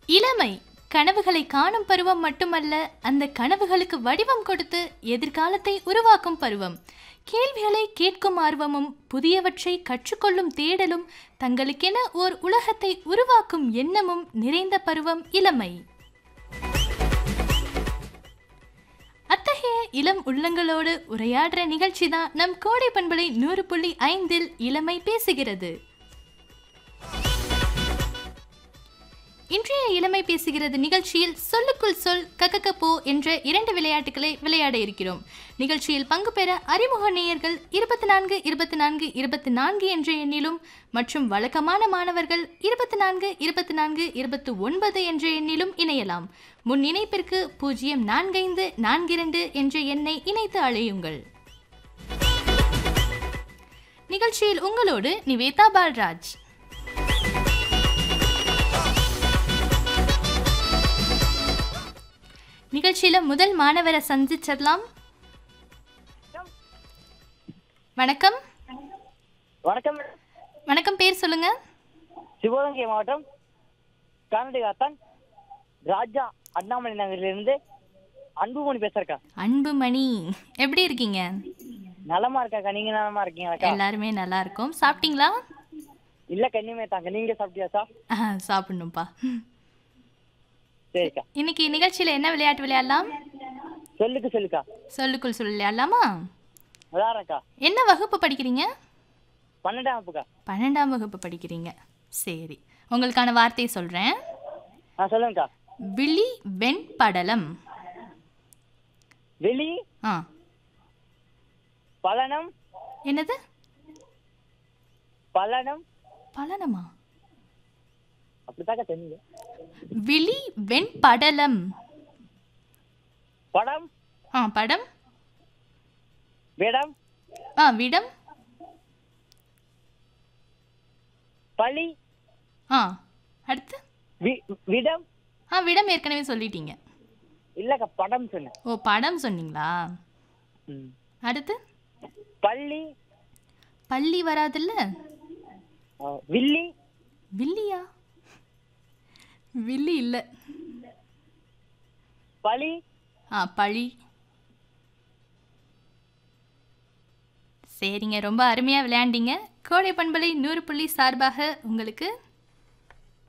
இளமை கனவுகளை காணும் பருவம் மட்டுமல்ல அந்த கனவுகளுக்கு வடிவம் கொடுத்து எதிர்காலத்தை உருவாக்கும் பருவம் கேள்விகளை கேட்கும் ஆர்வமும் புதியவற்றை கற்றுக்கொள்ளும் தேடலும் தங்களுக்கென ஓர் உலகத்தை உருவாக்கும் எண்ணமும் நிறைந்த பருவம் இளமை அத்தகைய இளம் உள்ளங்களோடு உரையாடுற நிகழ்ச்சி தான் நம் கோடை பண்பலை நூறு புள்ளி ஐந்தில் இளமை பேசுகிறது இன்றைய இளமை பேசுகிறது நிகழ்ச்சியில் சொல்லுக்குள் சொல் கக்கக்க போ என்ற இரண்டு விளையாட்டுகளை விளையாட இருக்கிறோம் நிகழ்ச்சியில் பங்கு பெற அறிமுக நேயர்கள் இருபத்தி நான்கு இருபத்தி நான்கு இருபத்தி நான்கு என்ற எண்ணிலும் மற்றும் வழக்கமான மாணவர்கள் இருபத்தி நான்கு இருபத்தி நான்கு இருபத்தி ஒன்பது என்ற எண்ணிலும் இணையலாம் முன் இணைப்பிற்கு பூஜ்ஜியம் நான்கைந்து நான்கிரண்டு என்ற எண்ணை இணைத்து அழையுங்கள் நிகழ்ச்சியில் உங்களோடு நிவேதா பால்ராஜ் நிகழ்ச்சியில முதல் மாணவரை சந்திச்சிடலாம் வணக்கம் வணக்கம் மேடம். வணக்கம் பேர் சொல்லுங்க சிவகங்கை மாவட்டம் கானடிகாத்தான் ராஜா அண்ணாமலை நகரிலிருந்து அன்புமணி பேசுறக்கா அன்புமணி எப்படி இருக்கீங்க நலமா இருக்காக்கா நீங்க நலமா இருக்கீங்களாக்கா எல்லாருமே நல்லா இருக்கோம் சாப்பிட்டீங்களா இல்ல கண்ணியமே தாங்க நீங்க சாப்பிட்டியாச்சா ஆஹா, சாப்பிடணும்ப்பா சரிக்கா இன்னைக்கு நிகழ்ச்சியில என்ன விளையாட்டு விளையாடலாம் சொல்லுக்கு சொல்லுக்கா சொல்லுக்குள் சொல் விளையாடலாமா விளாட்றக்கா என்ன வகுப்பு படிக்கிறீங்க பன்னெண்டாம் வகுப்புக்கா பன்னெண்டாம் வகுப்பு படிக்கிறீங்க சரி உங்களுக்கான வார்த்தையை சொல்றேன் ஆ சொல்லுங்கக்கா விழி வெண்படலம் வெளி ஆ பலனம் என்னது பலனம் பலனமா அப்படித்தாக்கா தெரியுது விழி வெண்படலம் படம் ஆ படம் விடம் ஆ விடம் பழி ஆ அடுத்து வி- விடம் ஆ விடம் ஏற்கனவே சொல்லிட்டீங்க இல்லக்கா படம் சொன்னேன் ஓ படம் சொன்னீங்களா ம். அடுத்து பள்ளி பள்ளி வராதுல்ல ஆ, வில்லி வில்லியா வில்லி இல்லை பழி ஆ பழி சரிங்க ரொம்ப அருமையாக விளையாண்டீங்க கோடை பண்பலை நூறு புள்ளி சார்பாக உங்களுக்கு